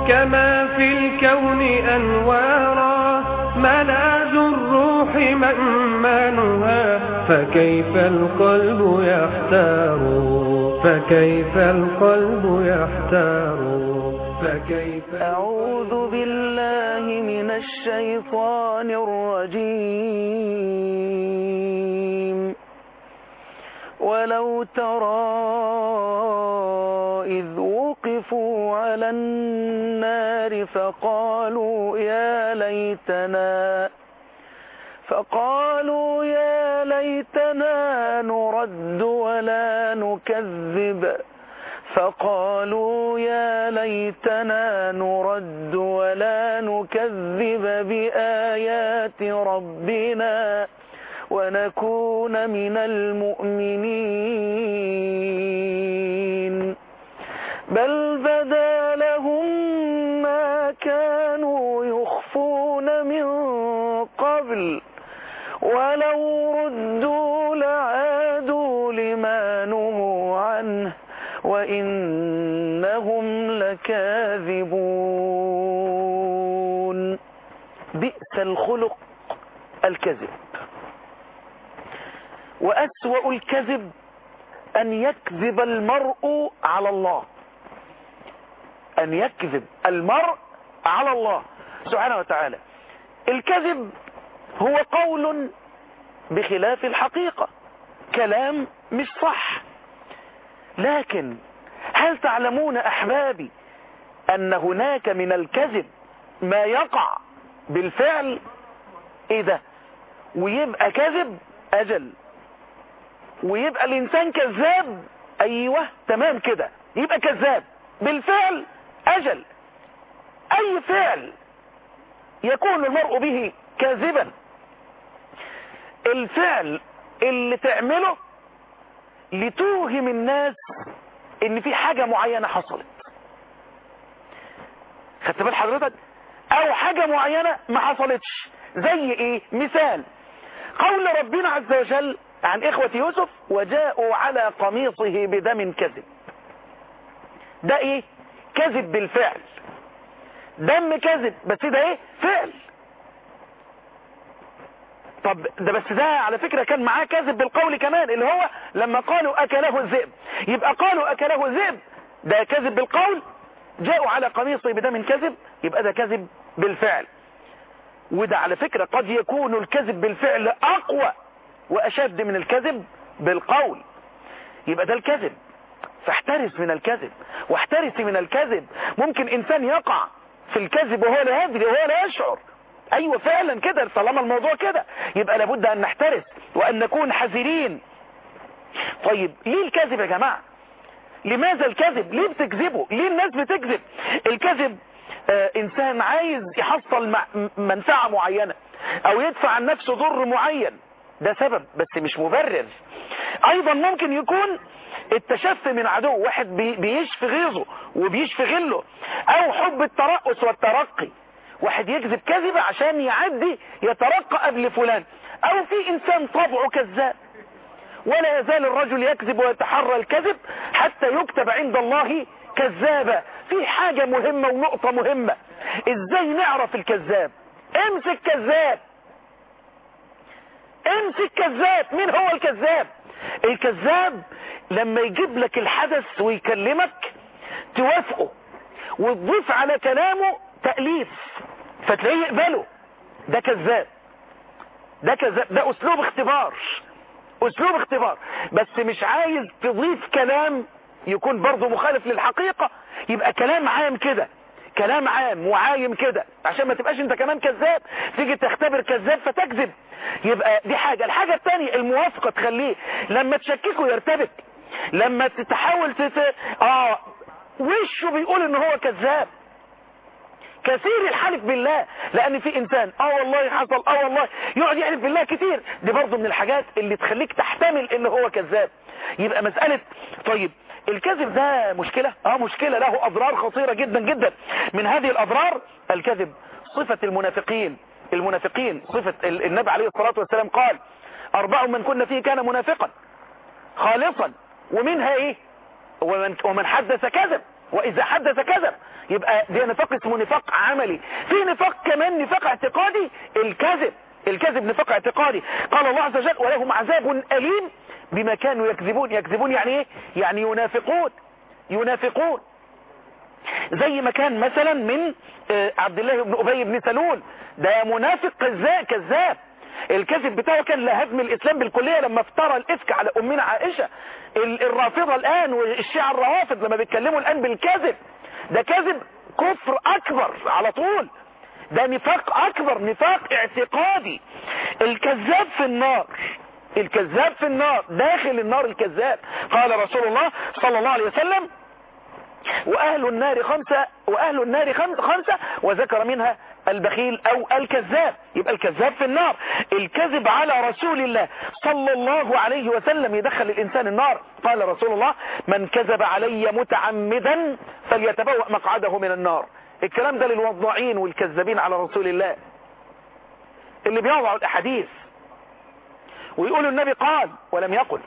كما في الكون أنوارا ملاذ الروح مأمانها فكيف القلب يحتار فكيف القلب يحتار فكيف أعوذ بالله من الشيطان الرجيم ولو ترى إذ وقفوا على النار فقالوا يا ليتنا فقالوا يا ليتنا نرد ولا نكذب فقالوا يا ليتنا نرد ولا نكذب بآيات ربنا ونكون من المؤمنين بل بدا لهم ما كانوا يخفون من قبل ولو ردوا لعادوا لما نهوا عنه وإنهم لكاذبون بئس الخلق الكذب وأسوأ الكذب أن يكذب المرء على الله أن يكذب المرء على الله سبحانه وتعالى الكذب هو قول بخلاف الحقيقة كلام مش صح لكن هل تعلمون أحبابي أن هناك من الكذب ما يقع بالفعل إيه ده ويبقى كذب أجل ويبقى الإنسان كذاب أيوة تمام كده يبقى كذاب بالفعل أجل أي فعل يكون المرء به كاذبا الفعل اللي تعمله لتوهم الناس ان في حاجة معينة حصلت خدت بال حضرتك او حاجة معينة ما حصلتش زي ايه مثال قول ربنا عز وجل عن اخوة يوسف وجاءوا على قميصه بدم كذب ده ايه كذب بالفعل دم كذب بس ده ايه فعل طب ده بس ده على فكرة كان معاه كذب بالقول كمان اللي هو لما قالوا أكله الذئب يبقى قالوا أكله الذئب ده كذب بالقول جاءوا على قميصه بدم كذب يبقى ده كذب بالفعل وده على فكرة قد يكون الكذب بالفعل أقوى وأشد من الكذب بالقول يبقى ده الكذب فاحترس من الكذب واحترس من الكذب ممكن إنسان يقع في الكذب وهو لا يدري وهو لا يشعر ايوه فعلا كده طالما الموضوع كده يبقى لابد ان نحترس وان نكون حذرين طيب ليه الكذب يا جماعة لماذا الكذب ليه بتكذبوا ليه الناس بتكذب الكذب آه انسان عايز يحصل منفعة معينة او يدفع عن نفسه ضر معين ده سبب بس مش مبرر ايضا ممكن يكون التشفي من عدو واحد بيشفي غيظه وبيشفي غله او حب الترأس والترقي واحد يكذب كذبة عشان يعدي يترقى قبل فلان او في انسان طبعه كذاب ولا يزال الرجل يكذب ويتحرى الكذب حتى يكتب عند الله كذابا في حاجة مهمة ونقطة مهمة ازاي نعرف الكذاب امسك كذاب امسك كذاب مين هو الكذاب الكذاب لما يجيب لك الحدث ويكلمك توافقه وتضيف على كلامه تأليف فتلاقيه يقبله ده كذاب ده كذاب ده اسلوب اختبار اسلوب اختبار بس مش عايز تضيف كلام يكون برضه مخالف للحقيقة يبقى كلام عام كده كلام عام وعايم كده عشان ما تبقاش انت كمان كذاب تيجي تختبر كذاب فتكذب يبقى دي حاجة الحاجة الثانية الموافقة تخليه لما تشككه يرتبك لما تحاول تت... اه وشه بيقول ان هو كذاب كثير الحلف بالله لان في انسان اه والله حصل اه والله يقعد يحلف بالله كتير دي برضه من الحاجات اللي تخليك تحتمل ان هو كذاب يبقى مسألة طيب الكذب ده مشكلة اه مشكلة له اضرار خطيرة جدا جدا من هذه الاضرار الكذب صفة المنافقين المنافقين صفة النبي عليه الصلاة والسلام قال اربع من كنا فيه كان منافقا خالصا ومنها ايه ومن, ومن حدث كذب واذا حدث كذب يبقى ده نفاق اسمه نفاق عملي في نفاق كمان نفاق اعتقادي الكذب الكذب نفاق اعتقادي قال الله عز وجل ولهم عذاب أليم بما كانوا يكذبون يكذبون يعني ايه يعني ينافقون ينافقون زي ما كان مثلا من عبد الله بن أبي بن سلول ده منافق كذاب كذاب الكذب بتاعه كان لهدم الإسلام بالكلية لما افترى الإفك على أمنا عائشة الرافضة الآن والشيعة الروافض لما بيتكلموا الآن بالكذب ده كذب كفر أكبر على طول ده نفاق أكبر نفاق اعتقادي الكذاب في النار الكذاب في النار داخل النار الكذاب قال رسول الله صلى الله عليه وسلم وأهل النار خمسة وأهل النار خمسة وذكر منها البخيل أو الكذاب يبقى الكذاب في النار الكذب على رسول الله صلى الله عليه وسلم يدخل الإنسان النار قال رسول الله من كذب علي متعمدا فليتبوأ مقعده من النار الكلام ده للوضاعين والكذابين على رسول الله اللي بيوضعوا الأحاديث ويقولوا النبي قال ولم يقل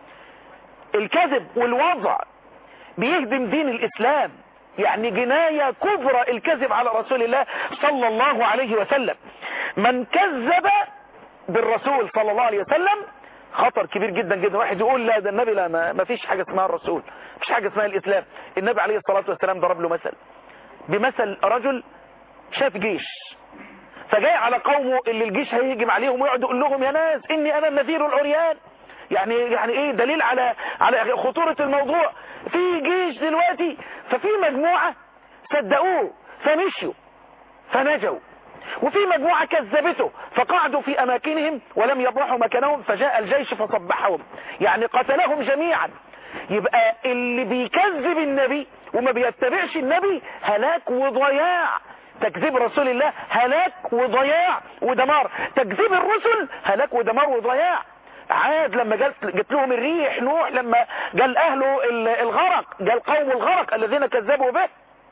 الكذب والوضع بيهدم دين الإسلام يعني جناية كبرى الكذب على رسول الله صلى الله عليه وسلم من كذب بالرسول صلى الله عليه وسلم خطر كبير جدا جدا واحد يقول لا ده النبي لا ما, ما فيش حاجة اسمها الرسول ما فيش حاجة اسمها الإسلام النبي عليه الصلاة والسلام ضرب له مثل بمثل رجل شاف جيش فجاي على قومه اللي الجيش هيهجم عليهم ويقعد يقول لهم يا ناس اني انا النذير العريان يعني يعني ايه دليل على على خطورة الموضوع في جيش دلوقتي ففي مجموعة صدقوه فمشوا فنجوا وفي مجموعة كذبته فقعدوا في اماكنهم ولم يبرحوا مكانهم فجاء الجيش فصبحهم يعني قتلهم جميعا يبقى اللي بيكذب النبي وما بيتبعش النبي هلاك وضياع تكذيب رسول الله هلاك وضياع ودمار تكذيب الرسل هلاك ودمار وضياع عاد لما جت جت لهم الريح نوح لما جال اهله الغرق جال قوم الغرق الذين كذبوا به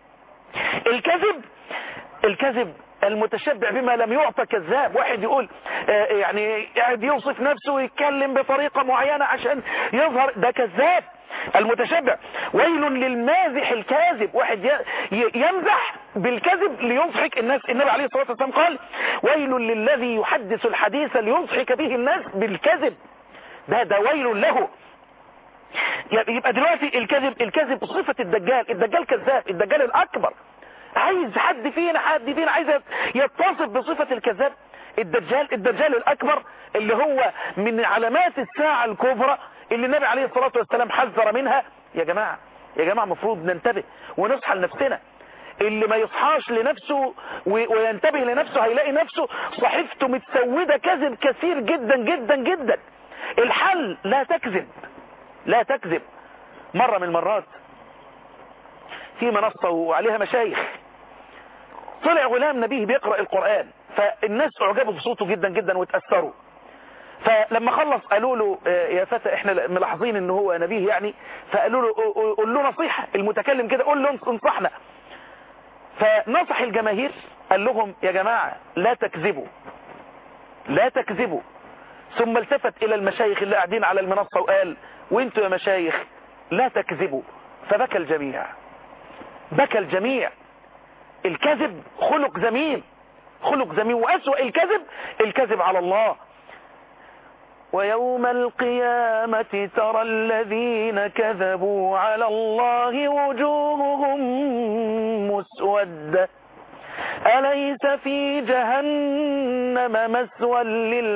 الكذب الكذب المتشبع بما لم يعطى كذاب واحد يقول آه يعني قاعد يوصف نفسه ويتكلم بطريقة معينة عشان يظهر ده كذاب المتشبع ويل للمازح الكاذب واحد يمزح بالكذب ليضحك الناس النبي عليه الصلاة والسلام قال ويل للذي يحدث الحديث ليضحك به الناس بالكذب ده ده ويل له يبقى دلوقتي الكذب الكذب صفة الدجال الدجال كذاب الدجال الأكبر عايز حد فينا حد فينا عايز يتصف بصفة الكذاب الدجال الدجال الأكبر اللي هو من علامات الساعة الكبرى اللي النبي عليه الصلاة والسلام حذر منها يا جماعة يا جماعة مفروض ننتبه ونصحى لنفسنا اللي ما يصحاش لنفسه وينتبه لنفسه هيلاقي نفسه صحيفته متسودة كذب كثير جدا جدا جدا الحل لا تكذب لا تكذب مرة من المرات في منصة وعليها مشايخ طلع غلام نبيه بيقرأ القرآن فالناس اعجبوا بصوته جدا جدا وتأثروا فلما خلص قالوا له يا فتى احنا ملاحظين ان هو نبيه يعني فقالوا له قول له نصيحة المتكلم كده قول له انصحنا فنصح الجماهير قال لهم يا جماعة لا تكذبوا لا تكذبوا ثم التفت الى المشايخ اللي قاعدين على المنصة وقال وانتوا يا مشايخ لا تكذبوا فبكى الجميع بكى الجميع الكذب خلق ذميم خلق ذميم وأسوأ الكذب الكذب على الله ويوم القيامة ترى الذين كذبوا على الله وجوههم مسودة أليس في جهنم مسوى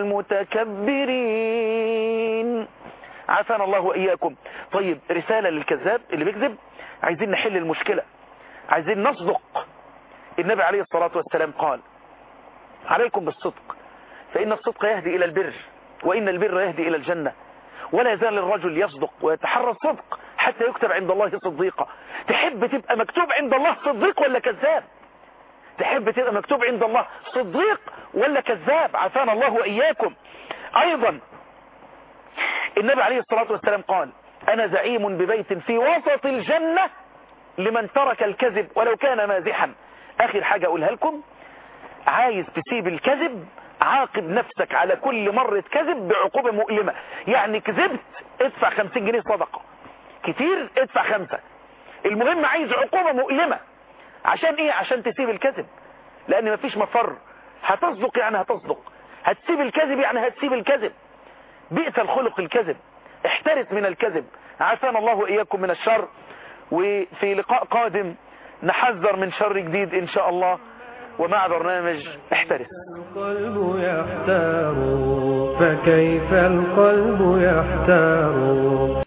للمتكبرين عافانا الله وإياكم طيب رسالة للكذاب اللي بيكذب عايزين نحل المشكلة عايزين نصدق النبي عليه الصلاة والسلام قال عليكم بالصدق فإن الصدق يهدي إلى البر وإن البر يهدي إلى الجنة ولا يزال الرجل يصدق ويتحرى الصدق حتى يكتب عند الله صديقا تحب تبقى مكتوب عند الله صديق ولا كذاب تحب تبقى مكتوب عند الله صديق ولا كذاب عافانا الله وإياكم أيضا النبي عليه الصلاة والسلام قال أنا زعيم ببيت في وسط الجنة لمن ترك الكذب ولو كان مازحا آخر حاجة أقولها لكم عايز تسيب الكذب عاقب نفسك على كل مرة كذب بعقوبة مؤلمة يعني كذبت ادفع خمسين جنيه صدقة كتير ادفع خمسة المهم عايز عقوبة مؤلمة عشان ايه عشان تسيب الكذب لان مفيش مفر هتصدق يعني هتصدق هتسيب الكذب يعني هتسيب الكذب بئس الخلق الكذب احترس من الكذب عافانا الله وإياكم من الشر وفي لقاء قادم نحذر من شر جديد إن شاء الله ومع برنامج احترس القلب يحتار فكيف القلب يحتار